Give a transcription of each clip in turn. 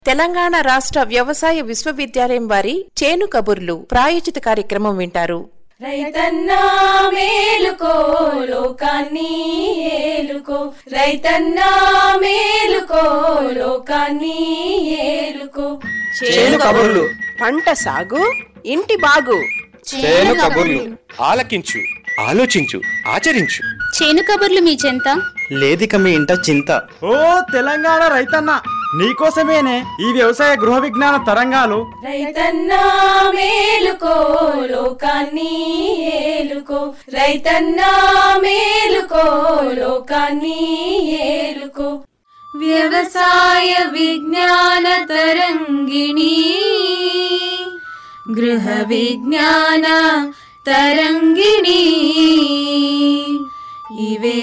తెలంగాణ రాష్ట్ర వ్యవసాయ విశ్వవిద్యాలయం వారి చేను కబుర్లు ప్రాయోజిత కార్యక్రమం వింటారు రైతన్నా మేలుకో లోకాన్ని ఏలుకో రైతన్నా మేలుకో లోకాన్ని ఏలుకో చేను కబుర్లు పంట సాగు ఇంటి బాగు చేను కబుర్లు ఆలకించు ఆలోచించు ఆచరించు చేను కబుర్లు మీ చెంత లేదిక మీ ఇంట చింత ఓ తెలంగాణ రైతన్న నీకోసమేనే ఈ వ్యవసాయ గృహ విజ్ఞాన తరంగాలు రైతన్నా మేలుకో లోకాన్ని ఏలుకో రైతన్నా మేలుకో లోకాన్ని ఏలుకో వ్యవసాయ విజ్ఞాన తరంగిణి గృహ విజ్ఞాన తరంగిణి ఇవే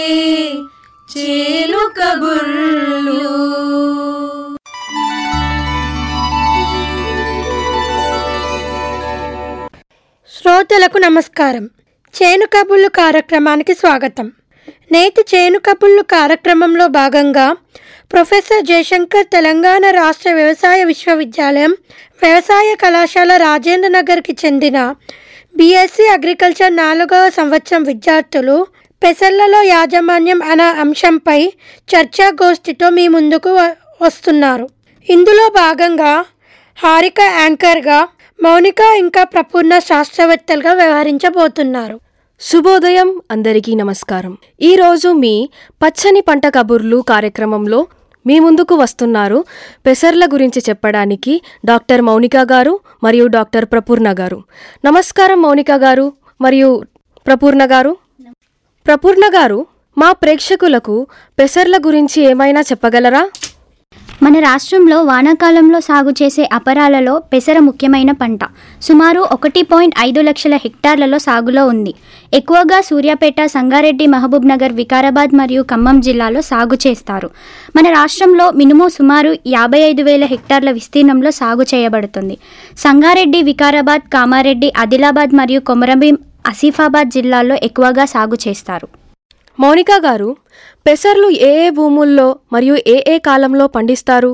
చేలు కబుర్లు శ్రోతలకు నమస్కారం చేను కబుర్లు కార్యక్రమానికి స్వాగతం నేటి చేను కబుర్లు కార్యక్రమంలో భాగంగా ప్రొఫెసర్ జయశంకర్ తెలంగాణ రాష్ట్ర వ్యవసాయ విశ్వవిద్యాలయం వ్యవసాయ కళాశాల రాజేంద్ర నగర్కి చెందిన బీఎస్సీ అగ్రికల్చర్ నాలుగవ సంవత్సరం విద్యార్థులు పెసర్లలో యాజమాన్యం అనే అంశంపై చర్చాగోష్ఠితో మీ ముందుకు వ- వస్తున్నారు ఇందులో భాగంగా హారిక యాంకర్గా మౌనిక ఇంకా ప్రపూర్ణ శాస్త్రవేత్తలుగా వ్యవహరించబోతున్నారు శుభోదయం అందరికీ నమస్కారం ఈరోజు మీ పచ్చని పంట కబుర్లు కార్యక్రమంలో మీ ముందుకు వస్తున్నారు పెసర్ల గురించి చెప్పడానికి డాక్టర్ మౌనిక గారు మరియు డాక్టర్ ప్రపూర్ణ గారు నమస్కారం మౌనిక గారు మరియు ప్రపూర్ణ గారు ప్రపూర్ణ గారు మా ప్రేక్షకులకు పెసర్ల గురించి ఏమైనా చెప్పగలరా మన రాష్ట్రంలో వానాకాలంలో సాగు చేసే అపరాలలో పెసర ముఖ్యమైన పంట సుమారు ఒకటి పాయింట్ ఐదు లక్షల హెక్టార్లలో సాగులో ఉంది ఎక్కువగా సూర్యాపేట సంగారెడ్డి మహబూబ్ నగర్ వికారాబాద్ మరియు ఖమ్మం జిల్లాలో సాగు చేస్తారు మన రాష్ట్రంలో మినిమం సుమారు యాభై ఐదు వేల హెక్టార్ల విస్తీర్ణంలో సాగు చేయబడుతుంది సంగారెడ్డి వికారాబాద్ కామారెడ్డి ఆదిలాబాద్ మరియు కొమరంభీం ఆసిఫాబాద్ జిల్లాల్లో ఎక్కువగా సాగు చేస్తారు మౌనిక గారు పెసర్లు ఏ ఏ భూముల్లో మరియు ఏ ఏ కాలంలో పండిస్తారు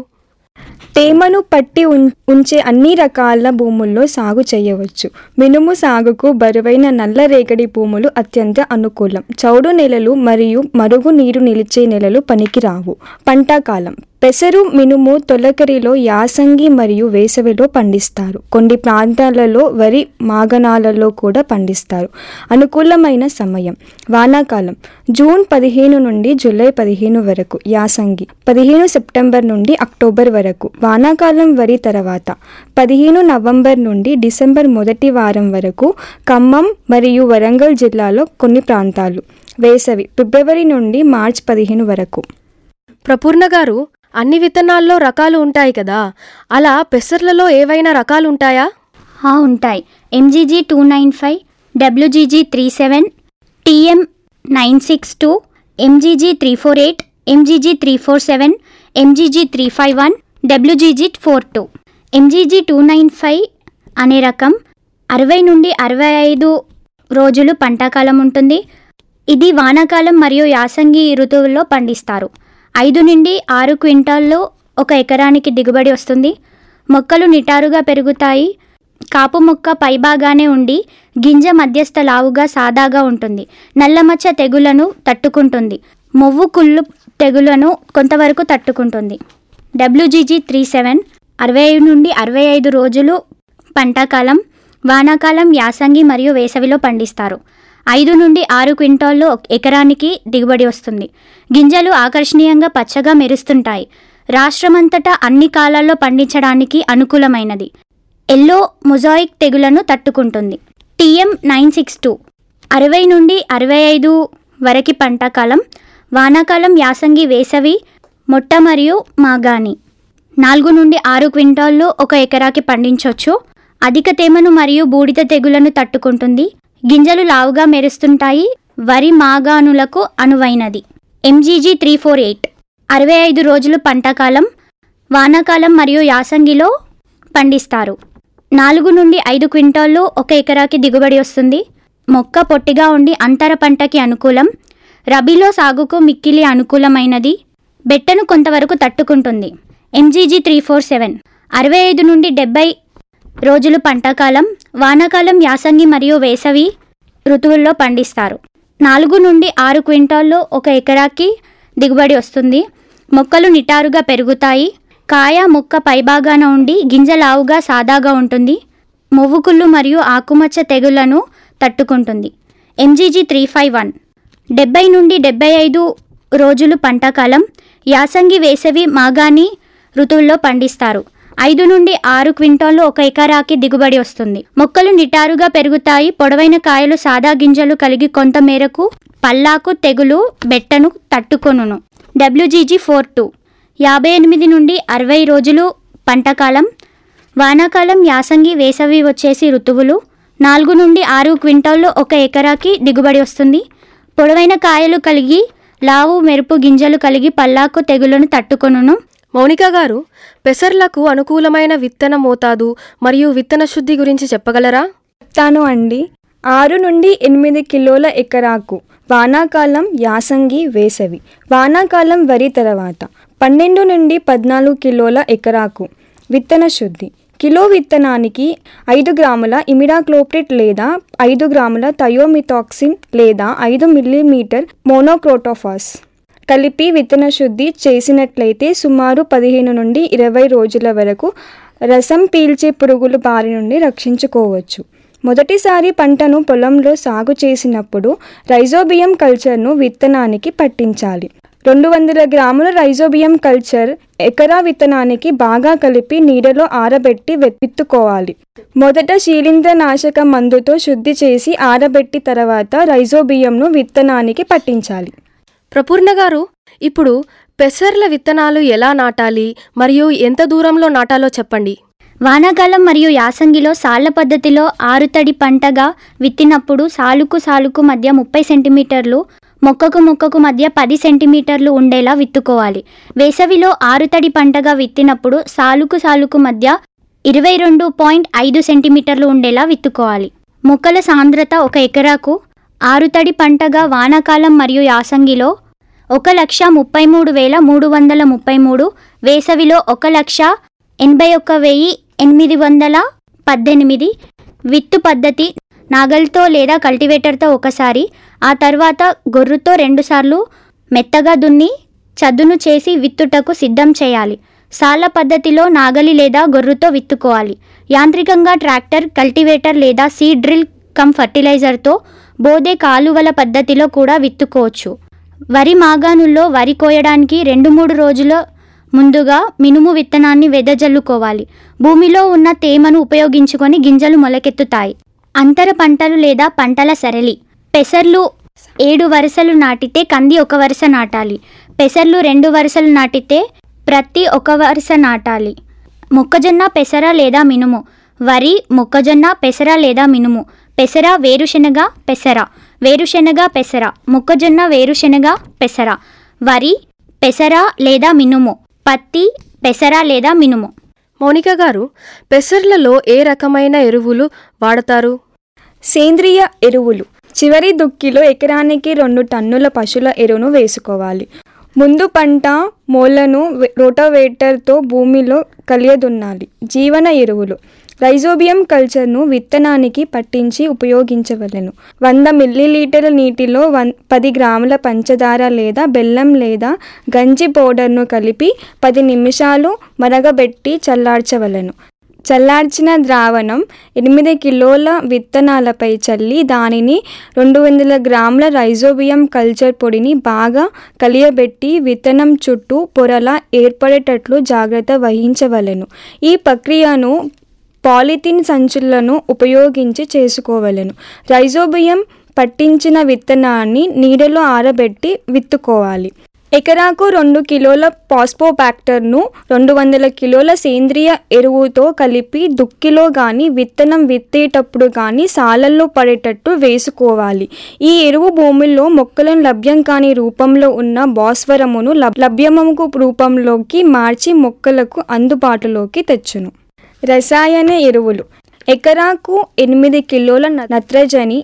తేమను పట్టి ఉం- ఉంచే అన్ని రకాల భూముల్లో సాగు చేయవచ్చు మినుము సాగుకు బరువైన నల్ల రేగడి భూములు అత్యంత అనుకూలం చౌడు నెలలు మరియు మరుగు నీరు నిలిచే నెలలు పనికిరావు పంటకాలం పెసరు మినుము తొలకరిలో యాసంగి మరియు వేసవిలో పండిస్తారు కొన్ని ప్రాంతాలలో వరి మాగనాలలో కూడా పండిస్తారు అనుకూలమైన సమయం వానాకాలం జూన్ పదిహేను నుండి జూలై పదిహేను వరకు యాసంగి పదిహేను సెప్టెంబర్ నుండి అక్టోబర్ వరకు వానాకాలం వరి తర్వాత పదిహేను నవంబర్ నుండి డిసెంబర్ మొదటి వారం వరకు ఖమ్మం మరియు వరంగల్ జిల్లాలో కొన్ని ప్రాంతాలు వేసవి ఫిబ్రవరి నుండి మార్చ్ పదిహేను వరకు ప్రపూర్ణ గారు అన్ని విత్తనాల్లో రకాలు ఉంటాయి కదా అలా పెసర్లలో ఏవైనా రకాలు ఉంటాయా ఆ, ఉంటాయి MGG two nine five WGG three seven TM nine six two MGG three four eight MGG three four seven MGG three five one WGG four two MGG two nine five అనే రకం అరవై నుండి అరవై ఐదు రోజులు పంటాకాలం ఉంటుంది ఇది వానాకాలం మరియు యాసంగి ఋతువుల్లో పండిస్తారు ఐదు నుండి ఆరు క్వింటాల్లో ఒక ఎకరానికి దిగుబడి వస్తుంది మొక్కలు నిటారుగా పెరుగుతాయి కాపు మొక్క పైభాగానే ఉండి గింజ మధ్యస్థ లావుగా సాదాగా ఉంటుంది నల్లమచ్చ తెగులను తట్టుకుంటుంది మొవ్వు కుళ్ళు తెగులను కొంతవరకు తట్టుకుంటుంది డబ్ల్యూజీజీ త్రీ సెవెన్ అరవై ఐదు నుండి అరవై ఐదు రోజులు పంటకాలం వానాకాలం యాసంగి మరియు వేసవిలో పండిస్తారు ఐదు నుండి ఆరు క్వింటాల్లో ఒక ఎకరానికి దిగుబడి వస్తుంది గింజలు ఆకర్షణీయంగా పచ్చగా మెరుస్తుంటాయి రాష్ట్రమంతటా అన్ని కాలాల్లో పండించడానికి అనుకూలమైనది ఎల్లో మొజాయిక్ తెగులను తట్టుకుంటుంది టీఎం నైన్ సిక్స్ టూ అరవై నుండి అరవై ఐదు వరకు పంటకాలం వానాకాలం యాసంగి వేసవి మొట్ట మరియు మాగాని నాలుగు నుండి ఆరు క్వింటాల్లో ఒక ఎకరాకి పండించవచ్చు అధిక తేమను మరియు బూడిద తెగులను తట్టుకుంటుంది గింజలు లావుగా మెరుస్తుంటాయి వరి మాగానులకు అనువైనది ఎంజీజీ త్రీ ఫోర్ ఎయిట్ అరవై ఐదు రోజులు పంటకాలం వానాకాలం మరియు యాసంగిలో పండిస్తారు నాలుగు నుండి ఐదు క్వింటాల్లో ఒక ఎకరాకి దిగుబడి వస్తుంది మొక్క పొట్టిగా ఉండి అంతర పంటకి అనుకూలం రబీలో సాగుకు మిక్కిలి అనుకూలమైనది బెట్టను కొంతవరకు తట్టుకుంటుంది ఎంజీజీ త్రీ ఫోర్ సెవెన్ అరవై ఐదు నుండి డెబ్బై రోజులు పంటకాలం వానాకాలం యాసంగి మరియు వేసవి ఋతువుల్లో పండిస్తారు నాలుగు నుండి ఆరు క్వింటాల్లో ఒక ఎకరాకి దిగుబడి వస్తుంది మొక్కలు నిటారుగా పెరుగుతాయి కాయ మొక్క పైభాగాన ఉండి గింజ లావుగా సాదాగా ఉంటుంది మొవ్వుకుళ్ళు మరియు ఆకుమచ్చ తెగుళ్లను తట్టుకుంటుంది ఎంజీజీ త్రీ ఫైవ్ వన్ డెబ్బై నుండి డెబ్బై ఐదు రోజులు పంటకాలం యాసంగి వేసవి మాగాణి ఋతువుల్లో పండిస్తారు ఐదు నుండి ఆరు క్వింటాలు ఒక ఎకరాకి దిగుబడి వస్తుంది మొక్కలు నిటారుగా పెరుగుతాయి పొడవైన కాయలు సాదా గింజలు కలిగి కొంత మేరకు పల్లాకు తెగులు బెట్టను తట్టుకొనును డబ్ల్యూజీజీ ఫోర్ టూ యాభై ఎనిమిది నుండి అరవై రోజులు పంటకాలం వానాకాలం యాసంగి వేసవి వచ్చేసి ఋతువులు నాలుగు నుండి ఆరు క్వింటాల్లో ఒక ఎకరాకి దిగుబడి వస్తుంది పొడవైన కాయలు కలిగి లావు మెరుపు గింజలు కలిగి పల్లాకు తెగులను తట్టుకొనును మౌనిక గారు పెసర్లకు అనుకూలమైన విత్తన మోతాదు మరియు విత్తన శుద్ధి గురించి చెప్పగలరా చెప్తాను అండి ఆరు నుండి ఎనిమిది కిలోల ఎకరాకు వానాకాలం యాసంగి వేసవి వానాకాలం వరి తర్వాత పన్నెండు నుండి పద్నాలుగు కిలోల ఎకరాకు విత్తన శుద్ధి కిలో విత్తనానికి ఐదు గ్రాముల ఇమిడాక్లోప్రిట్ లేదా ఐదు గ్రాముల థయోమిథాక్సిన్ లేదా ఐదు మిల్లీమీటర్ మోనోక్రోటోఫాస్ కలిపి విత్తన శుద్ధి చేసినట్లయితే సుమారు పదిహేను నుండి ఇరవై రోజుల వరకు రసం పీల్చే పురుగుల బారి నుండి రక్షించుకోవచ్చు మొదటిసారి పంటను పొలంలో సాగు చేసినప్పుడు రైజోబియం కల్చర్ను విత్తనానికి పట్టించాలి రెండు వందల గ్రాముల రైజోబియం కల్చర్ ఎకరా విత్తనానికి బాగా కలిపి నీడలో ఆరబెట్టి వె- విత్తుకోవాలి మొదట శీలింద్రనాశక మందుతో శుద్ధి చేసి ఆరబెట్టి తర్వాత రైజోబియంను విత్తనానికి పట్టించాలి ప్రపూర్ణ గారు ఇప్పుడు పెసర్ల విత్తనాలు ఎలా నాటాలి మరియు ఎంత దూరంలో నాటాలో చెప్పండి వానాకాలం మరియు యాసంగిలో సాళ్ల పద్ధతిలో ఆరుతడి పంటగా విత్తినప్పుడు సాలుకు సాలుకు మధ్య ముప్పై సెంటీమీటర్లు మొక్కకు మొక్కకు మధ్య పది సెంటీమీటర్లు ఉండేలా విత్తుకోవాలి వేసవిలో ఆరుతడి పంటగా విత్తినప్పుడు సాలుకు సాలుకు మధ్య ఇరవై రెండు పాయింట్ ఐదు సెంటీమీటర్లు ఉండేలా విత్తుకోవాలి మొక్కల సాంద్రత ఒక ఎకరాకు ఆరుతడి పంటగా వానాకాలం మరియు యాసంగిలో ఒక లక్ష ముప్పై మూడు వేల మూడు వందల ముప్పై మూడు వేసవిలో ఒక లక్ష ఎనభై ఒక్క వెయ్యి ఎనిమిది వందల పద్దెనిమిది విత్తు పద్ధతి నాగల్తో లేదా కల్టివేటర్తో ఒకసారి ఆ తర్వాత గొర్రుతో రెండుసార్లు మెత్తగా దున్ని చదును చేసి విత్తుటకు సిద్ధం చేయాలి సాల పద్ధతిలో నాగలి లేదా గొర్రుతో విత్తుకోవాలి యాంత్రికంగా ట్రాక్టర్ కల్టివేటర్ లేదా సీడ్ డ్రిల్ కమ్ ఫర్టిలైజర్తో బోదే కాలువల పద్ధతిలో కూడా విత్తుకోవచ్చు వరి మాగాణుల్లో వరి కోయడానికి రెండు మూడు రోజుల ముందుగా మినుము విత్తనాన్ని వెదజల్లుకోవాలి భూమిలో ఉన్న తేమను ఉపయోగించుకొని గింజలు మొలకెత్తుతాయి అంతర పంటలు లేదా పంటల సరళి పెసర్లు ఏడు వరుసలు నాటితే కంది ఒక వరుస నాటాలి పెసర్లు రెండు వరుసలు నాటితే ప్రతి ఒక వరుస నాటాలి మొక్కజొన్న పెసర లేదా మినుము వరి మొక్కజొన్న పెసర లేదా మినుము పెసర వేరుశెనగ పెసర వేరుశెనగ పెసర మొక్కజొన్న వేరుశెనగ పెసర వరి పెసర లేదా మినుము పత్తి పెసర లేదా మినుము మౌనిక గారు పెసర్లలో ఏ రకమైన ఎరువులు వాడతారు సేంద్రియ ఎరువులు చివరి దుక్కిలో ఎకరానికి రెండు టన్నుల పశువుల ఎరువును వేసుకోవాలి ముందు పంట మొలను వె- రోటోవేటర్తో భూమిలో కలియదున్నాలి జీవన ఎరువులు రైజోబియం కల్చర్ను విత్తనానికి పట్టించి ఉపయోగించవలెను వంద మిల్లీలీటర్ల నీటిలో వన్ పది గ్రాముల పంచదార లేదా బెల్లం లేదా గంజి పౌడర్ను కలిపి పది నిమిషాలు మరగబెట్టి చల్లార్చవలెను చల్లార్చిన ద్రావణం ఎనిమిది కిలోల విత్తనాలపై చల్లి దానిని రెండు వందల గ్రాముల రైజోబియం కల్చర్ పొడిని బాగా కలియబెట్టి విత్తనం చుట్టూ పొరలా ఏర్పడేటట్లు జాగ్రత్త వహించవలెను ఈ ప్రక్రియను పాలిథిన్ సంచులను ఉపయోగించి చేసుకోవలెను రైజోబియం పట్టించిన విత్తనాన్ని నీడలో ఆరబెట్టి విత్తుకోవాలి ఎకరాకు రెండు కిలోల పాస్పోబ్యాక్టర్ను రెండు వందల కిలోల సేంద్రియ ఎరువుతో కలిపి దుక్కిలో కానీ విత్తనం విత్తేటప్పుడు కానీ సాలల్లో పడేటట్టు వేసుకోవాలి ఈ ఎరువు భూమిలో మొక్కలను లభ్యం కాని రూపంలో ఉన్న భాస్వరమును లబ్- లభ్యమగు రూపంలోకి మార్చి మొక్కలకు అందుబాటులోకి తెచ్చును రసాయన ఎరువులు ఎకరాకు ఎనిమిది కిలోల న- నత్రజని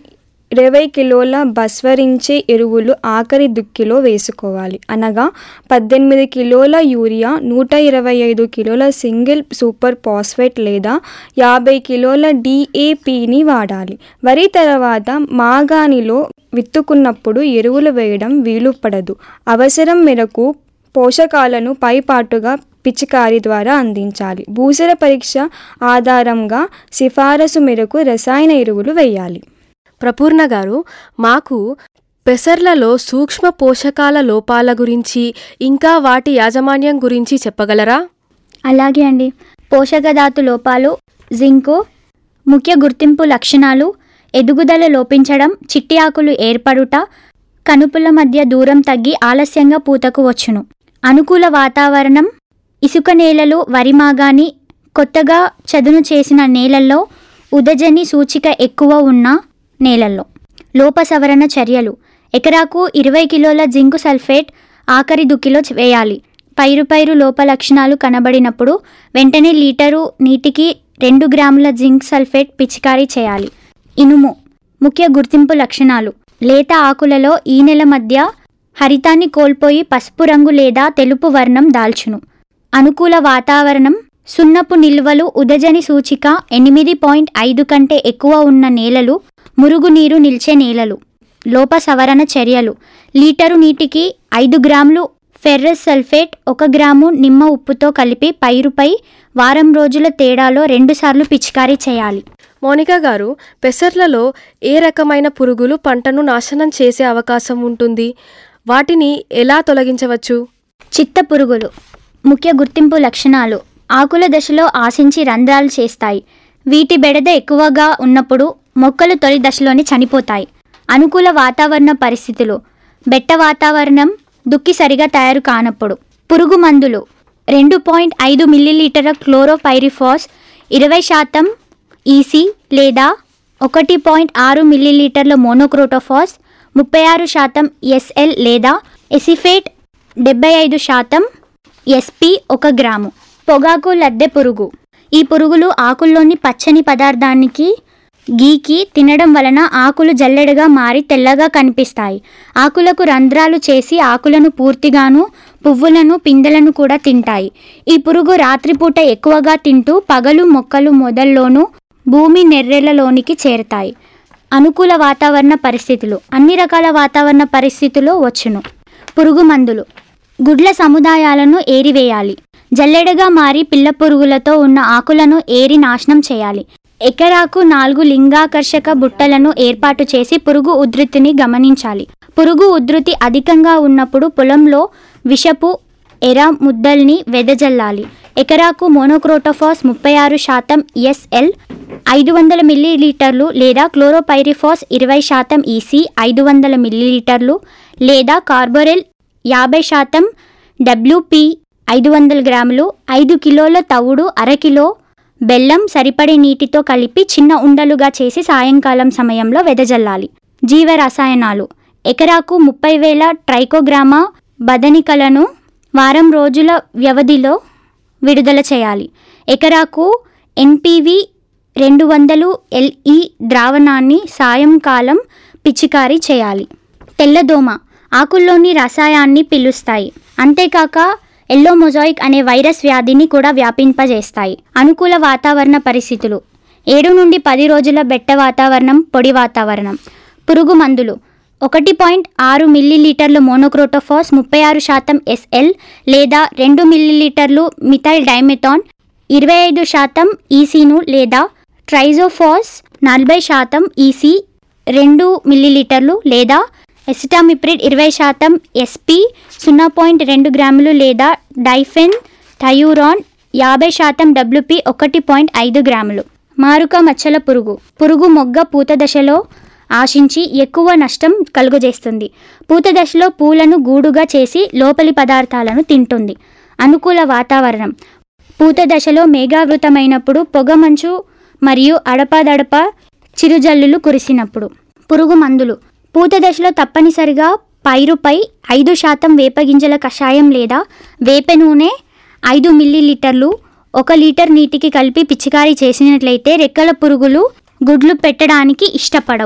ఇరవై కిలోల బస్వరించే ఎరువులు ఆఖరి దుక్కిలో వేసుకోవాలి అనగా పద్దెనిమిది కిలోల యూరియా నూట ఇరవై ఐదు కిలోల సింగిల్ సూపర్ ఫాస్ఫేట్ లేదా యాభై కిలోల డిఏపిని వాడాలి వరి తర్వాత మాగాణిలో విత్తుకున్నప్పుడు ఎరువులు వేయడం వీలు పడదు అవసరం మేరకు పోషకాలను పైపాటుగా పిచికారి ద్వారా అందించాలి భూసర పరీక్ష ఆధారంగా సిఫారసు మేరకు రసాయన ఎరువులు వేయాలి ప్రపూర్ణ గారు మాకు పెసర్లలో సూక్ష్మ పోషకాల లోపాల గురించి ఇంకా వాటి యాజమాన్యం గురించి చెప్పగలరా అలాగే అండి పోషకధాతు లోపాలు జింకు ముఖ్య గుర్తింపు లక్షణాలు ఎదుగుదల లోపించడం చిట్టి ఆకులు ఏర్పడుట కనుపుల మధ్య దూరం తగ్గి ఆలస్యంగా పూతకు వచ్చును అనుకూల వాతావరణం ఇసుక నేలలు వరి మాగాని కొత్తగా చదును చేసిన నేలల్లో ఉదజని సూచిక ఎక్కువ ఉన్న నేలల్లో లోప సవరణ చర్యలు ఎకరాకు ఇరవై కిలోల జింకు సల్ఫేట్ ఆఖరి దుక్కిలో వేయాలి పైరు పైరు లోప లక్షణాలు కనబడినప్పుడు వెంటనే లీటరు నీటికి రెండు గ్రాముల జింక్ సల్ఫేట్ పిచికారీ చేయాలి ఇనుము ముఖ్య గుర్తింపు లక్షణాలు లేత ఆకులలో ఈ నెల మధ్య హరితాన్ని కోల్పోయి పసుపు రంగు లేదా తెలుపు వర్ణం దాల్చును అనుకూల వాతావరణం సున్నపు నిల్వలు ఉదజని సూచిక ఎనిమిది పాయింట్ ఐదు కంటే ఎక్కువ ఉన్న నేలలు మురుగునీరు నిల్చే నేలలు లోప సవరణ చర్యలు లీటరు నీటికి ఐదు గ్రాములు ఫెర్రస్ సల్ఫేట్ ఒక గ్రాము నిమ్మ ఉప్పుతో కలిపి పైరుపై వారం రోజుల తేడాలో రెండుసార్లు పిచికారీ చేయాలి మోనికా గారు పెసర్లలో ఏ రకమైన పురుగులు పంటను నాశనం చేసే అవకాశం ఉంటుంది వాటిని ఎలా తొలగించవచ్చు చిత్త పురుగులు ముఖ్య గుర్తింపు లక్షణాలు ఆకుల దశలో ఆశించి రంధ్రాలు చేస్తాయి వీటి బెడద ఎక్కువగా ఉన్నప్పుడు మొక్కలు తొలి దశలోనే చనిపోతాయి అనుకూల వాతావరణ పరిస్థితులు బెట్ట వాతావరణం దుక్కి సరిగా తయారు కానప్పుడు పురుగు మందులు రెండు పాయింట్ ఐదు మిల్లీలీటర్ల క్లోరోపైరిఫాస్ ఇరవై శాతం ఈసీ లేదా ఒకటి పాయింట్ ఆరు మిల్లీలీటర్ల మోనోక్రోటోఫాస్ ముప్పై ఆరు శాతం ఎస్ఎల్ లేదా ఎసిఫేట్ డెబ్బై ఐదు శాతం ఎస్పి ఒక గ్రాము పొగాకు లద్దె పురుగు ఈ పురుగులు ఆకుల్లోని పచ్చని పదార్థానికి గీకి తినడం వలన ఆకులు జల్లెడగా మారి తెల్లగా కనిపిస్తాయి ఆకులకు రంధ్రాలు చేసి ఆకులను పూర్తిగాను పువ్వులను పిందెలను కూడా తింటాయి ఈ పురుగు రాత్రిపూట ఎక్కువగా తింటూ పగలు మొక్కలు మొదల్లోనూ భూమి నెర్రెలలోనికి చేరతాయి అనుకూల వాతావరణ పరిస్థితులు అన్ని రకాల వాతావరణ పరిస్థితులు వచ్చును పురుగు మందులు గుడ్ల సముదాయాలను ఏరివేయాలి జల్లెడగా మారి పిల్ల పురుగులతో ఉన్న ఆకులను ఏరి నాశనం చేయాలి ఎకరాకు నాలుగు లింగాకర్షక బుట్టలను ఏర్పాటు చేసి పురుగు ఉధృతిని గమనించాలి పురుగు ఉధృతి అధికంగా ఉన్నప్పుడు పొలంలో విషపు ఎర ముద్దల్ని వెదజల్లాలి ఎకరాకు మోనోక్రోటోఫాస్ ముప్పై ఆరు శాతం ఎస్ఎల్ ఐదు వందల మిల్లీలీటర్లు లేదా క్లోరోపైరిఫాస్ ఇరవై శాతం ఈసీ ఐదు వందల మిల్లీలీటర్లు లేదా కార్బొరెల్ యాభై శాతం డబ్ల్యూపి ఐదు వందల గ్రాములు ఐదు కిలోల తవుడు అరకిలో బెల్లం సరిపడే నీటితో కలిపి చిన్న ఉండలుగా చేసి సాయంకాలం సమయంలో వెదజల్లాలి జీవ రసాయనాలు ఎకరాకు ముప్పై వేల ట్రైకోగ్రామా బదనికలను వారం రోజుల వ్యవధిలో విడుదల చేయాలి ఎకరాకు ఎన్పివి రెండు వందలు ఎల్ఈ ద్రావణాన్ని సాయంకాలం పిచికారీ చేయాలి తెల్లదోమ ఆకుల్లోని రసాయాన్ని పిలుస్తాయి అంతేకాక ఎల్లో మొజాయిక్ అనే వైరస్ వ్యాధిని కూడా వ్యాపింపజేస్తాయి అనుకూల వాతావరణ పరిస్థితులు ఏడు నుండి పది రోజుల బెట్ట వాతావరణం పొడి వాతావరణం పురుగు మందులు ఒకటి పాయింట్ ఆరు మిల్లీలీటర్లు మోనోక్రోటోఫాస్ ముప్పై ఆరు శాతం ఎస్ఎల్ లేదా రెండు మిల్లీలీటర్లు మిథైల్ డైమెథాన్ ఇరవై ఐదు శాతం ఈసీను లేదా ట్రైజోఫాస్ నలభై శాతం ఈసీ రెండు మిల్లీలీటర్లు లేదా ఎసిటామిప్రిడ్ ఇరవై శాతం ఎస్పి సున్నా పాయింట్ రెండు గ్రాములు లేదా డైఫెన్ థయూరాన్ యాభై శాతం డబ్ల్యూపి ఒకటి పాయింట్ ఐదు గ్రాములు మారుక మచ్చల పురుగు పురుగు మొగ్గ పూత దశలో ఆశించి ఎక్కువ నష్టం కలుగజేస్తుంది పూత దశలో పూలను గూడుగా చేసి లోపలి పదార్థాలను తింటుంది అనుకూల వాతావరణం పూత దశలో మేఘావృతమైనప్పుడు పొగమంచు మరియు అడపదడప చిరుజల్లులు కురిసినప్పుడు పురుగు మందులు పూత దశలో తప్పనిసరిగా పైరుపై ఐదు శాతం వేపగింజల కషాయం లేదా వేప నూనె ఐదు మిల్లీలీటర్లు ఒక లీటర్ నీటికి కలిపి పిచికారీ చేసినట్లయితే రెక్కల పురుగులు గుడ్లు పెట్టడానికి ఇష్టపడవు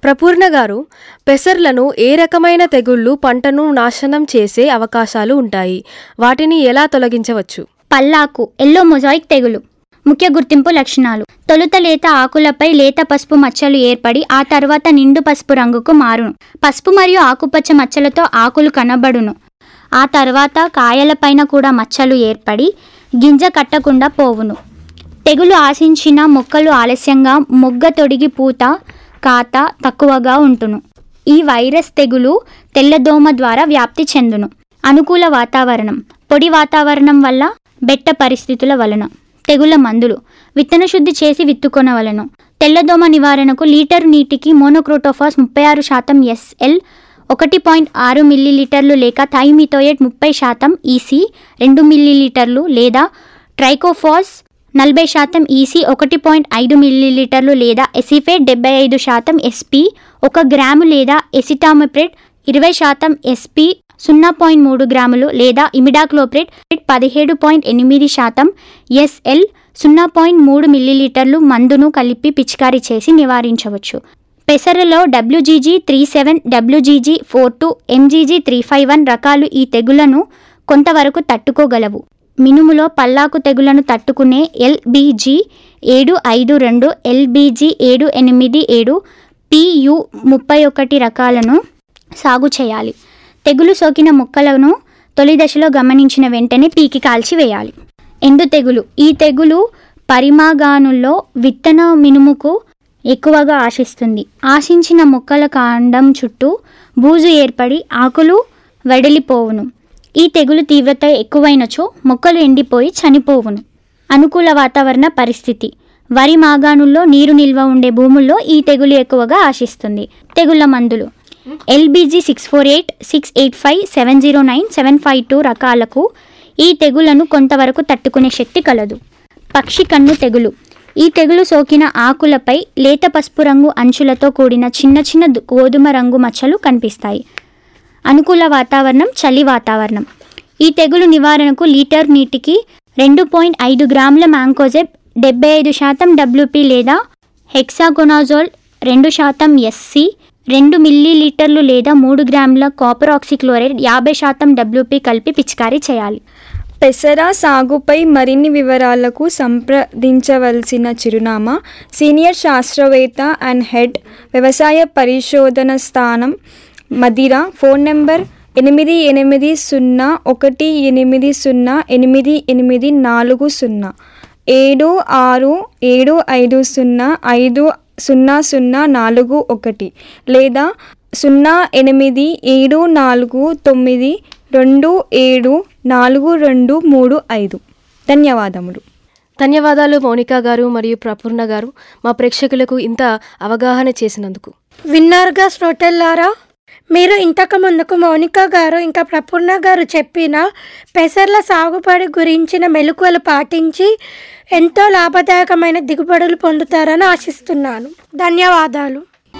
ప్రపూర్ణ గారు పెసర్లను ఏ రకమైన తెగుళ్ళు పంటను నాశనం చేసే అవకాశాలు ఉంటాయి వాటిని ఎలా తొలగించవచ్చు పల్లాకు ఎల్లో మొజాయిక్ తెగులు ముఖ్య గుర్తింపు లక్షణాలు తొలుత లేత ఆకులపై లేత పసుపు మచ్చలు ఏర్పడి ఆ తర్వాత నిండు పసుపు రంగుకు మారును పసుపు మరియు ఆకుపచ్చ మచ్చలతో ఆకులు కనబడును ఆ తర్వాత కాయలపైన కూడా మచ్చలు ఏర్పడి గింజ కట్టకుండా పోవును తెగులు ఆశించిన మొక్కలు ఆలస్యంగా మొగ్గ తొడిగి పూత కాత తక్కువగా ఉంటును ఈ వైరస్ తెగులు తెల్లదోమ ద్వారా వ్యాప్తి చెందును అనుకూల వాతావరణం పొడి వాతావరణం వల్ల బెట్ట పరిస్థితుల వలన తెగుళ్ళ మందులు విత్తన శుద్ధి చేసి విత్తుకొనవలను తెల్లదోమ నివారణకు లీటర్ నీటికి మోనోక్రోటోఫాస్ ముప్పై ఆరు శాతం ఎస్ఎల్ ఒకటి పాయింట్ ఆరు మిల్లీలీటర్లు లేక థైమిథోయేట్ ముప్పై శాతం ఈసీ రెండు మిల్లీలీటర్లు లేదా ట్రైకోఫాస్ నలభై శాతం ఈసీ ఒకటి పాయింట్ ఐదు మిల్లీలీటర్లు లేదా ఎసిఫేట్ డెబ్బై ఐదు శాతం ఎస్పీ ఒక గ్రాము లేదా ఎసిటామిప్రెట్ ఇరవై శాతం ఎస్పీ సున్నా పాయింట్ మూడు గ్రాములు లేదా ఇమిడాక్లోప్రెట్ పదిహేడు పాయింట్ ఎనిమిది శాతం ఎస్ఎల్ సున్నా పాయింట్ మూడు మిల్లీలీటర్లు మందును కలిపి పిచికారీ చేసి నివారించవచ్చు పెసరలో WGG three seven WGG four two MGG three five one రకాలు ఈ తెగులను కొంతవరకు తట్టుకోగలవు మినుములో పల్లాకు తెగులను తట్టుకునే ఎల్బీజీ ఏడు ఐదు రెండు ఎల్బీజీ ఏడు ఎనిమిది ఏడు పియు ముప్పై ఒకటి రకాలను సాగు చేయాలి తెగులు సోకిన మొక్కలను తొలి దశలో గమనించిన వెంటనే పీకి కాల్చి వేయాలి ఎండు తెగులు ఈ తెగులు పరిమాగానుల్లో విత్తన మినుముకు ఎక్కువగా ఆశిస్తుంది ఆశించిన మొక్కల కాండం చుట్టూ బూజు ఏర్పడి ఆకులు వెడలిపోవును ఈ తెగులు తీవ్రత ఎక్కువైనచో మొక్కలు ఎండిపోయి చనిపోవును అనుకూల వాతావరణ పరిస్థితి వరి మాగాణుల్లో నీరు నిల్వ ఉండే భూముల్లో ఈ తెగులు ఎక్కువగా ఆశిస్తుంది తెగుళ్ళ మందులు LBG six four eight six eight five seven zero nine seven five two రకాలకు ఈ తెగులను కొంతవరకు తట్టుకునే శక్తి కలదు పక్షి కన్ను తెగులు ఈ తెగులు సోకిన ఆకులపై లేత పసుపు రంగు అంచులతో కూడిన చిన్న చిన్న దు- గోధుమ రంగు మచ్చలు కనిపిస్తాయి అనుకూల వాతావరణం చలి వాతావరణం ఈ తెగులు నివారణకు లీటర్ నీటికి రెండు పాయింట్ ఐదు గ్రాముల మ్యాంకోజెబ్ డెబ్బై ఐదు శాతం డబ్ల్యూపీ లేదా హెక్సాగొనాజోల్ రెండు శాతం ఎస్సి రెండు మిల్లీలీటర్లు లేదా మూడు గ్రాముల కాపర్ ఆక్సిక్లోరైడ్ యాభై శాతం డబ్ల్యూపీ కలిపి పిచికారీ చేయాలి పెసర సాగుపై మరిన్ని వివరాలకు సంప్రదించవలసిన చిరునామా సీనియర్ శాస్త్రవేత్త అండ్ హెడ్ వ్యవసాయ పరిశోధన స్థానం మదిర ఫోన్ నెంబర్ ఎనిమిది ఎనిమిది సున్నా ఒకటి ఎనిమిది సున్నా ఎనిమిది ఎనిమిది నాలుగు సున్నా ఏడు ఆరు ఏడు ఐదు సున్నా ఐదు సున్నా సున్నా నాలుగు ఒకటి లేదా సున్నా ఎనిమిది ఏడు నాలుగు తొమ్మిది రెండు ఏడు నాలుగు రెండు మూడు ఐదు ధన్యవాదములు ధన్యవాదాలు మౌనిక గారు మరియు ప్రపూర్ణ గారు మా ప్రేక్షకులకు ఇంత అవగాహన చేసినందుకు విన్నారుగా శ్రోతల్లారా మీరు ఇంతకు ముందుకు మౌనిక గారు ఇంకా ప్రపూర్ణ గారు చెప్పిన పెసర్ల సాగుబడి గురించిన మెలకువలు పాటించి ఎంతో లాభదాయకమైన దిగుబడులు పొందుతారని ఆశిస్తున్నాను ధన్యవాదాలు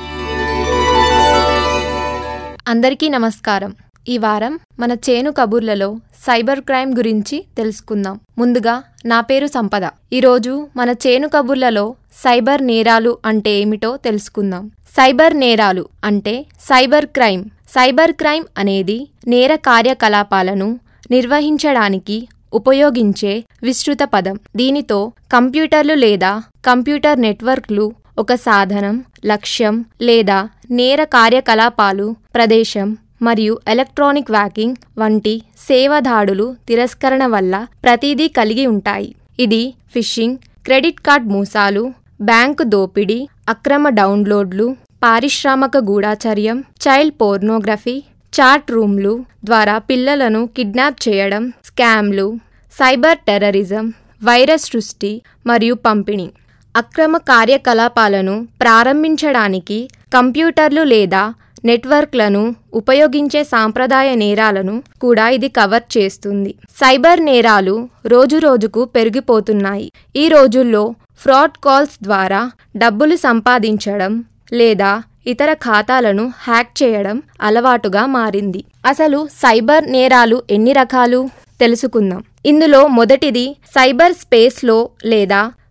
అందరికీ నమస్కారం ఈ వారం మన చేను కబుర్లలో సైబర్ క్రైమ్ గురించి తెలుసుకుందాం ముందుగా నా పేరు సంపద ఈరోజు మన చేను కబుర్లలో సైబర్ నేరాలు అంటే ఏమిటో తెలుసుకుందాం సైబర్ నేరాలు అంటే సైబర్ క్రైమ్ సైబర్ క్రైమ్ అనేది నేర కార్యకలాపాలను నిర్వహించడానికి ఉపయోగించే విస్తృత పదం దీనితో కంప్యూటర్లు లేదా కంప్యూటర్ నెట్వర్క్లు ఒక సాధనం లక్ష్యం లేదా నేర కార్యకలాపాలు ప్రదేశం మరియు ఎలక్ట్రానిక్ వ్యాకింగ్ వంటి సేవదాడులు తిరస్కరణ వల్ల ప్రతిదీ కలిగి ఉంటాయి ఇది ఫిషింగ్ క్రెడిట్ కార్డ్ మోసాలు బ్యాంకు దోపిడీ అక్రమ డౌన్లోడ్లు పారిశ్రామిక గూఢాచర్యం చైల్డ్ పోర్నోగ్రఫీ చాట్ రూమ్లు ద్వారా పిల్లలను కిడ్నాప్ చేయడం స్కామ్లు సైబర్ టెర్రరిజం వైరస్ సృష్టి మరియు పంపిణీ అక్రమ కార్యకలాపాలను ప్రారంభించడానికి కంప్యూటర్లు లేదా నెట్వర్క్లను ఉపయోగించే సాంప్రదాయ నేరాలను కూడా ఇది కవర్ చేస్తుంది సైబర్ నేరాలు రోజురోజుకు పెరిగిపోతున్నాయి ఈ రోజుల్లో ఫ్రాడ్ కాల్స్ ద్వారా డబ్బులు సంపాదించడం లేదా ఇతర ఖాతాలను హ్యాక్ చేయడం అలవాటుగా మారింది అసలు సైబర్ నేరాలు ఎన్ని రకాలు తెలుసుకుందాం ఇందులో మొదటిది సైబర్ స్పేస్లో లేదా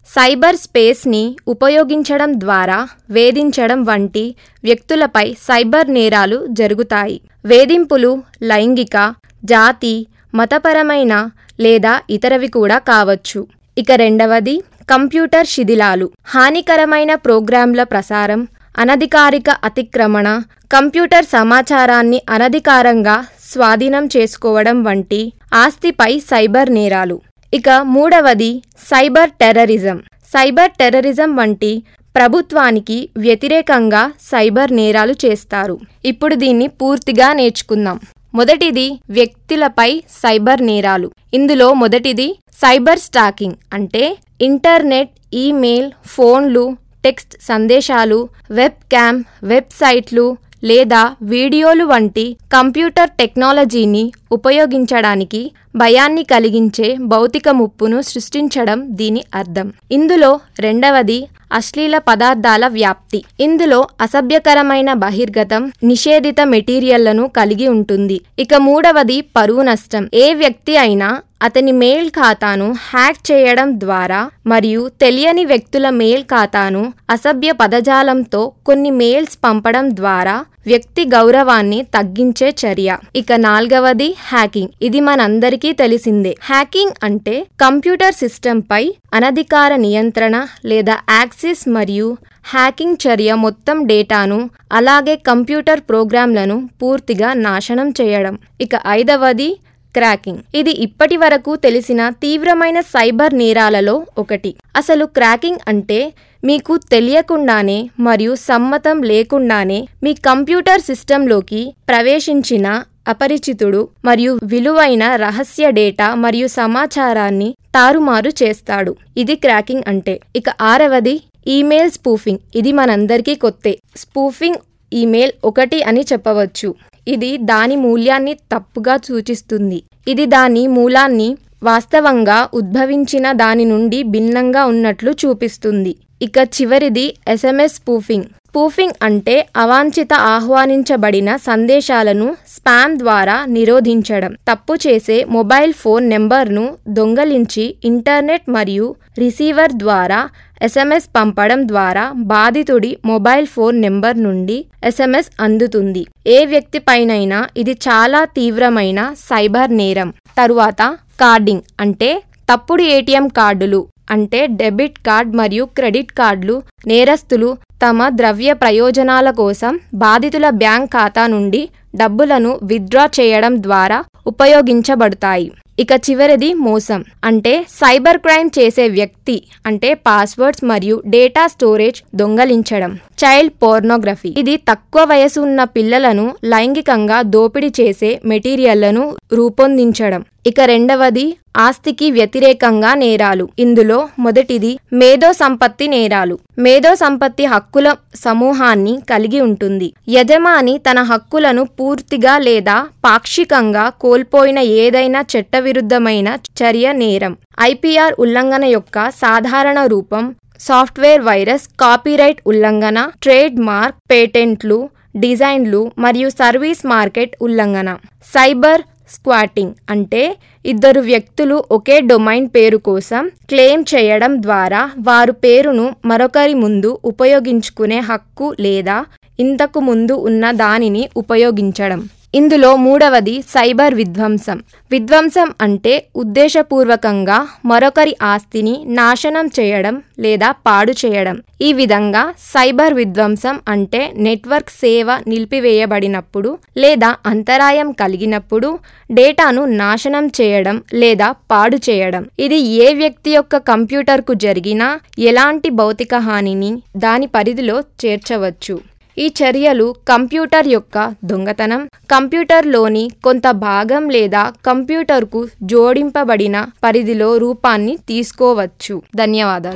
సైబర్ స్పేస్ని ఉపయోగించడం ద్వారా వేధించడం వంటి వ్యక్తులపై సైబర్ నేరాలు జరుగుతాయి వేధింపులు లైంగిక జాతి మతపరమైన లేదా ఇతరవి కూడా కావచ్చు ఇక రెండవది కంప్యూటర్ శిథిలాలు హానికరమైన ప్రోగ్రాంల ప్రసారం అనధికారిక అతిక్రమణ కంప్యూటర్ సమాచారాన్ని అనధికారంగా స్వాధీనం చేసుకోవడం వంటి ఆస్తిపై సైబర్ నేరాలు ఇక మూడవది సైబర్ టెర్రరిజం సైబర్ టెర్రరిజం వంటి ప్రభుత్వానికి వ్యతిరేకంగా సైబర్ నేరాలు చేస్తారు ఇప్పుడు దీన్ని పూర్తిగా నేర్చుకుందాం మొదటిది వ్యక్తులపై సైబర్ నేరాలు ఇందులో మొదటిది సైబర్ స్టాకింగ్ అంటే ఇంటర్నెట్ ఈమెయిల్ ఫోన్లు టెక్స్ట్ సందేశాలు వెబ్ క్యామ్ వెబ్సైట్లు లేదా వీడియోలు వంటి కంప్యూటర్ టెక్నాలజీని ఉపయోగించడానికి భయాన్ని కలిగించే భౌతిక ముప్పును సృష్టించడం దీని అర్థం ఇందులో రెండవది అశ్లీల పదార్థాల వ్యాప్తి ఇందులో అసభ్యకరమైన బహిర్గతం నిషేధిత మెటీరియల్లను కలిగి ఉంటుంది ఇక మూడవది పరువు నష్టం ఏ వ్యక్తి అయినా అతని మెయిల్ ఖాతాను హ్యాక్ చేయడం ద్వారా మరియు తెలియని వ్యక్తుల మెయిల్ ఖాతాను అసభ్య పదజాలంతో కొన్ని మెయిల్స్ పంపడం ద్వారా వ్యక్తి గౌరవాన్ని తగ్గించే చర్య ఇక నాల్గవది హ్యాకింగ్ ఇది మనందరికీ తెలిసిందే హ్యాకింగ్ అంటే కంప్యూటర్ సిస్టంపై అనధికార నియంత్రణ లేదా యాక్సిస్ మరియు హ్యాకింగ్ చర్య మొత్తం డేటాను అలాగే కంప్యూటర్ ప్రోగ్రాంలను పూర్తిగా నాశనం చేయడం ఇక ఐదవది క్రాకింగ్ ఇది ఇప్పటి వరకు తెలిసిన తీవ్రమైన సైబర్ నేరాలలో ఒకటి అసలు క్రాకింగ్ అంటే మీకు తెలియకుండానే మరియు సమ్మతం లేకుండానే మీ కంప్యూటర్ సిస్టంలోకి ప్రవేశించిన అపరిచితుడు మరియు విలువైన రహస్య డేటా మరియు సమాచారాన్ని తారుమారు చేస్తాడు ఇది క్రాకింగ్ అంటే ఇక ఆరవది ఈమెయిల్ స్పూఫింగ్ ఇది మనందరికీ కొత్తే స్పూఫింగ్ ఈమెయిల్ ఒకటి అని చెప్పవచ్చు ఇది దాని మూల్యాన్ని తప్పుగా సూచిస్తుంది ఇది దాని మూలాన్ని వాస్తవంగా ఉద్భవించిన దాని నుండి భిన్నంగా ఉన్నట్లు చూపిస్తుంది ఇక చివరిది ఎస్ఎంఎస్ స్పూఫింగ్ స్పూఫింగ్ అంటే అవాంఛిత ఆహ్వానించబడిన సందేశాలను స్పామ్ ద్వారా నిరోధించడం తప్పు చేసే మొబైల్ ఫోన్ నెంబర్ను దొంగలించి ఇంటర్నెట్ మరియు రిసీవర్ ద్వారా ఎస్ఎంఎస్ పంపడం ద్వారా బాధితుడి మొబైల్ ఫోన్ నెంబర్ నుండి ఎస్ఎంఎస్ అందుతుంది ఏ వ్యక్తిపైనైనా ఇది చాలా తీవ్రమైన సైబర్ నేరం తరువాత కార్డింగ్ అంటే తప్పుడు ఏటీఎం కార్డులు అంటే డెబిట్ కార్డ్ మరియు క్రెడిట్ కార్డులు నేరస్తులు తమ ద్రవ్య ప్రయోజనాల కోసం బాధితుల బ్యాంక్ ఖాతా నుండి డబ్బులను విత్డ్రా చేయడం ద్వారా ఉపయోగించబడతాయి ఇక చివరిది మోసం అంటే సైబర్ క్రైమ్ చేసే వ్యక్తి అంటే పాస్వర్డ్స్ మరియు డేటా స్టోరేజ్ దొంగలించడం చైల్డ్ పోర్నోగ్రఫీ ఇది తక్కువ వయసు ఉన్న పిల్లలను లైంగికంగా దోపిడీ చేసే మెటీరియల్లను రూపొందించడం ఇక రెండవది ఆస్తికి వ్యతిరేకంగా నేరాలు ఇందులో మొదటిది మేధో సంపత్తి నేరాలు మేధో సంపత్తి హక్కుల సమూహాన్ని కలిగి ఉంటుంది యజమాని తన హక్కులను పూర్తిగా లేదా పాక్షికంగా కోల్పోయిన ఏదైనా చట్టవిరుద్ధమైన చర్య నేరం ఐపీఆర్ ఉల్లంఘన యొక్క సాధారణ రూపం సాఫ్ట్వేర్ వైరస్ కాపీరైట్ ఉల్లంఘన ట్రేడ్ మార్క్ పేటెంట్లు డిజైన్లు మరియు సర్వీస్ మార్కెట్ ఉల్లంఘన సైబర్ స్క్వాటింగ్ అంటే ఇద్దరు వ్యక్తులు ఒకే డొమైన్ పేరు కోసం క్లెయిమ్ చేయడం ద్వారా వారు పేరును మరొకరి ముందు ఉపయోగించుకునే హక్కు లేదా ఇంతకు ముందు ఉన్న దానిని ఉపయోగించడం ఇందులో మూడవది సైబర్ విధ్వంసం విధ్వంసం అంటే ఉద్దేశపూర్వకంగా మరొకరి ఆస్తిని నాశనం చేయడం లేదా పాడు చేయడం ఈ విధంగా సైబర్ విధ్వంసం అంటే నెట్వర్క్ సేవ నిలిపివేయబడినప్పుడు లేదా అంతరాయం కలిగినప్పుడు డేటాను నాశనం చేయడం లేదా పాడు చేయడం ఇది ఏ వ్యక్తి యొక్క కంప్యూటర్కు జరిగినా ఎలాంటి భౌతిక హానిని దాని పరిధిలో చేర్చవచ్చు ఈ చర్యలు కంప్యూటర్ యొక్క దొంగతనం కంప్యూటర్లోని కొంత భాగం లేదా కంప్యూటర్కు జోడింపబడిన పరిధిలో రూపాన్ని తీసుకోవచ్చు ధన్యవాదాలు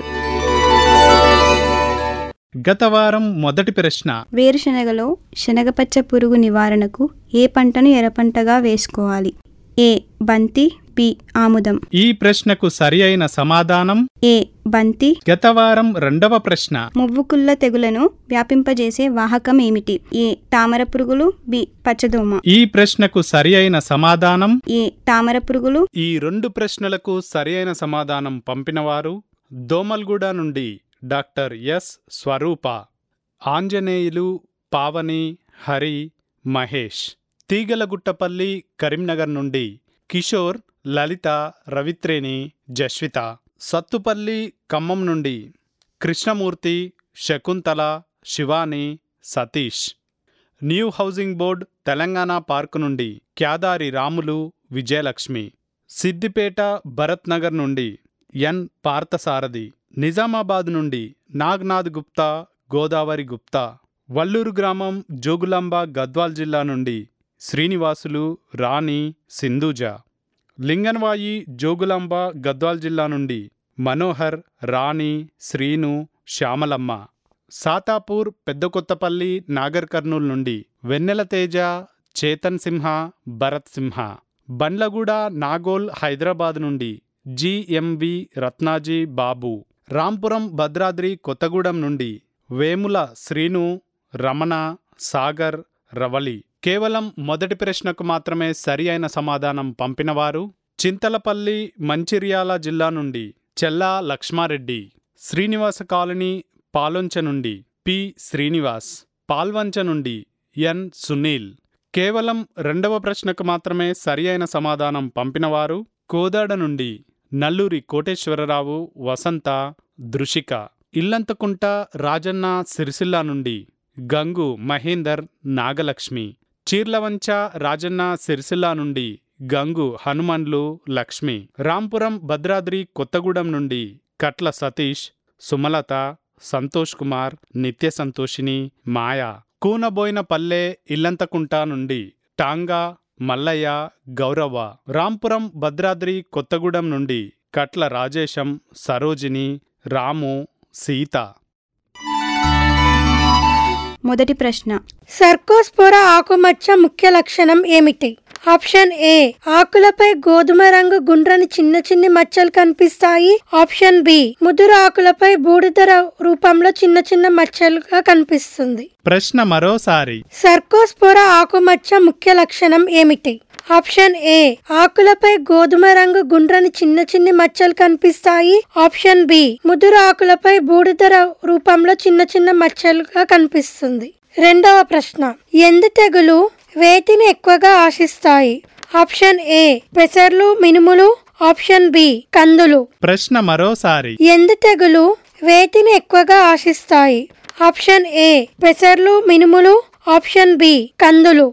గత వారం మొదటి ప్రశ్న వేరుశనగలో శనగపచ్చ పురుగు నివారణకు ఏ పంటను ఎర్రపంటగా వేసుకోవాలి ఏ బంతి బి ఆముదం ఈ ప్రశ్నకు సరి అయిన సమాధానం ఏ బంతి గత వారం రెండవ ప్రశ్న మువ్వుకుళ్ళ తెగులను వ్యాపింపజేసే వాహకం ఏమిటి ఏ తామర పురుగులు బి పచ్చదోమ ఈ ప్రశ్నకు సరి అయిన సమాధానం ఏ తామర పురుగులు ఈ రెండు ప్రశ్నలకు సరి అయిన సమాధానం పంపినవారు దోమల్గూడ నుండి డాక్టర్ ఎస్ స్వరూప ఆంజనేయులు పావని హరి మహేష్ తీగలగుట్టపల్లి కరీంనగర్ నుండి కిషోర్ లలిత రవిత్రేణి జస్విత సత్తుపల్లి ఖమ్మం నుండి Krishnamurthy Shakuntala Shivani Satish new housing board Telangana park నుండి క్యాదారి రాములు విజయలక్ష్మి సిద్దిపేట భరత్ నగర్ నుండి ఎన్ పార్థసారథి నిజామాబాద్ నుండి నాగ్నాథ్ గుప్తా గోదావరి గుప్తా వల్లూరు గ్రామం జోగులాంబ గద్వాల్ జిల్లా నుండి శ్రీనివాసులు రాణి సింధూజ లింగన్వాయి జోగులాంబ గద్వాల్ జిల్లా నుండి మనోహర్ రాణి శ్రీను శ్యామలమ్మ సాతాపూర్ పెద్దకొత్తపల్లి నాగర్ కర్నూల్ నుండి వెన్నెల తేజ చేతన్ సింహ భరత్ సింహ బండ్లగూడ నాగోల్ హైదరాబాద్ నుండి జిఎంవి రత్నాజీ బాబు రాంపురం భద్రాద్రి కొత్తగూడెం నుండి వేముల శ్రీను రమణ సాగర్ రవలి కేవలం మొదటి ప్రశ్నకు మాత్రమే సరి అయిన సమాధానం పంపినవారు చింతలపల్లి మంచిర్యాల జిల్లా నుండి చెల్లా లక్ష్మారెడ్డి శ్రీనివాస కాలనీ పాలొంచ నుండి పి శ్రీనివాస్ పాల్వంచ నుండి ఎన్ సునీల్ కేవలం రెండవ ప్రశ్నకు మాత్రమే సరి అయిన సమాధానం పంపినవారు కోదాడ నుండి నల్లూరి కోటేశ్వరరావు వసంత దృషిక ఇల్లంతకుంట రాజన్న సిరిసిల్ల నుండి గంగు మహేందర్ నాగలక్ష్మి చీర్లవంచ రాజన్న సిరిసిల్ల నుండి గంగు హనుమన్లు లక్ష్మి రాంపురం భద్రాద్రి కొత్తగూడెం నుండి కట్ల సతీష్ సుమలత సంతోష్ కుమార్ నిత్య సంతోషిని మాయా కూనబోయిన పల్లె ఇల్లంతకుంట నుండి టాంగా మల్లయ్య గౌరవ రాంపురం భద్రాద్రి కొత్తగూడెం నుండి కట్ల రాజేశం సరోజిని రాము సీత మొదటి ప్రశ్న సర్కోస్పోర ఆకుమచ్చ ముఖ్య లక్షణం ఏమిటి ఆప్షన్ ఏ ఆకులపై గోధుమ రంగు గుండ్రని చిన్న చిన్ని మచ్చలు కనిపిస్తాయి ఆప్షన్ బి ముదురు ఆకులపై బూడిద ర- రూపంలో చిన్న చిన్న మచ్చలుగా కనిపిస్తుంది ప్రశ్న మరోసారి సర్కోస్పోర ఆకుమచ్చ ముఖ్య లక్షణం ఏమిటి ఆప్షన్ ఏ ఆకులపై గోధుమ రంగు గుండ్రని చిన్న చిన్ని మచ్చలు కనిపిస్తాయి ఆప్షన్ బి ముదురు ఆకులపై బూడిద ర- రూపంలో చిన్న చిన్న మచ్చలుగా కనిపిస్తుంది రెండవ ప్రశ్న ఎండు తెగులు వేటిని ఎక్కువగా ఆశిస్తాయి ఆప్షన్ ఏ పెసర్లు మినుములు ఆప్షన్ బి కందులు ప్రశ్న మరోసారి ఎండు తెగులు వేటిని ఎక్కువగా ఆశిస్తాయి ఆప్షన్ ఏ పెసర్లు మినుములు ఆప్షన్ బి కందులు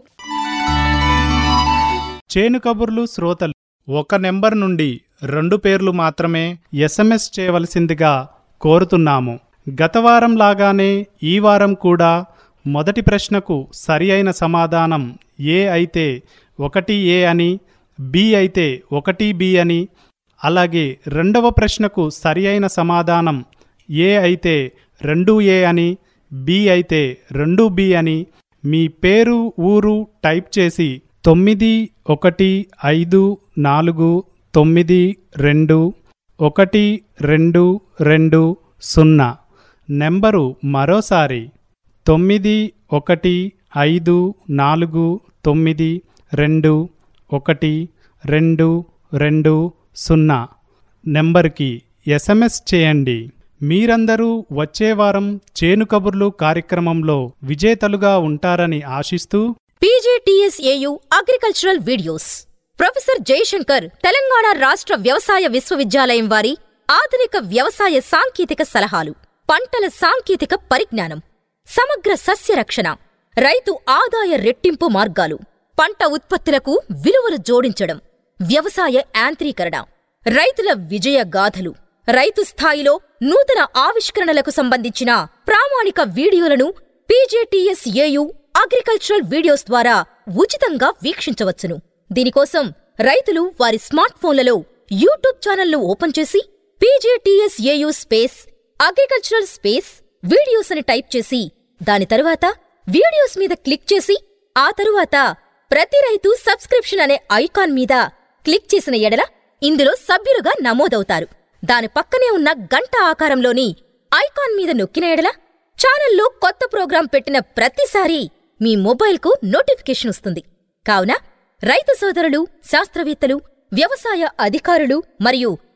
చేను కబుర్లు శ్రోతలు ఒక నెంబర్ నుండి రెండు పేర్లు మాత్రమే ఎస్ఎంఎస్ చేయవలసిందిగా కోరుతున్నాము గత వారం లాగానే ఈ వారం కూడా మొదటి ప్రశ్నకు సరి అయిన సమాధానం ఏ అయితే ఒకటి ఏ అని బి అయితే ఒకటి బి అని అలాగే రెండవ ప్రశ్నకు సరి అయిన సమాధానం ఏ అయితే రెండు ఏ అని బి అయితే రెండు బి అని మీ పేరు ఊరు టైప్ చేసి తొమ్మిది ఒకటి ఐదు నాలుగు తొమ్మిది రెండు ఒకటి రెండు రెండు సున్నా నెంబరు మరోసారి తొమ్మిది ఒకటి ఐదు నాలుగు తొమ్మిది రెండు ఒకటి రెండు రెండు సున్నా నెంబర్కి ఎస్ఎంఎస్ చేయండి మీరందరూ వచ్చే వారం చేను కబుర్లు కార్యక్రమంలో విజేతలుగా ఉంటారని ఆశిస్తూ PJTSAU agricultural videos professor Jayashankar Telangana రాష్ట్ర వ్యవసాయ విశ్వవిద్యాలయం వారి ఆధునిక వ్యవసాయ సాంకేతిక సలహాలు పంటల సాంకేతిక పరిజ్ఞానం సమగ్ర సస్య రక్షణ రైతు ఆదాయ రెట్టింపు మార్గాలు పంట ఉత్పత్తులకు విలువలు జోడించడం వ్యవసాయ యాంత్రీకరణ రైతుల విజయ గాథలు రైతు స్థాయిలో నూతన ఆవిష్కరణలకు సంబంధించిన ప్రామాణిక వీడియోలను పీజేటీఎస్ఏయు అగ్రికల్చరల్ వీడియోస్ ద్వారా ఉచితంగా వీక్షించవచ్చును దీనికోసం రైతులు వారి స్మార్ట్ ఫోన్లలో యూట్యూబ్ ఛానల్ను ఓపెన్ చేసి PJTSAU space agricultural space videos అని టైప్ చేసి దాని తరువాత వీడియోస్ మీద క్లిక్ చేసి ఆ తరువాత ప్రతి రైతు సబ్స్క్రిప్షన్ అనే ఐకాన్ మీద క్లిక్ చేసిన ఎడల ఇందులో సభ్యులుగా నమోదవుతారు దాని పక్కనే ఉన్న గంట ఆకారంలోని ఐకాన్ మీద నొక్కిన ఎడల ఛానల్లో కొత్త ప్రోగ్రాం పెట్టిన ప్రతిసారీ మీ మొబైల్కు నోటిఫికేషన్ వస్తుంది కావున రైతు సోదరులు శాస్త్రవేత్తలు వ్యవసాయ అధికారులు మరియు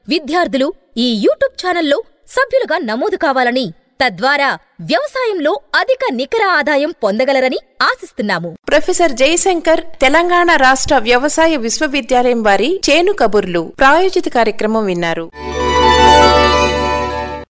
విద్యార్థులు ఈ యూట్యూబ్ ఛానల్లో సభ్యులుగా నమోదు కావాలని తద్వారా వ్యవసాయంలో అధిక నికర ఆదాయం పొందగలరని ఆశిస్తున్నాము ప్రొఫెసర్ జయశంకర్ తెలంగాణ రాష్ట్ర వ్యవసాయ విశ్వవిద్యాలయం వారి చేను కబుర్లు ప్రాయోజిత కార్యక్రమం విన్నారు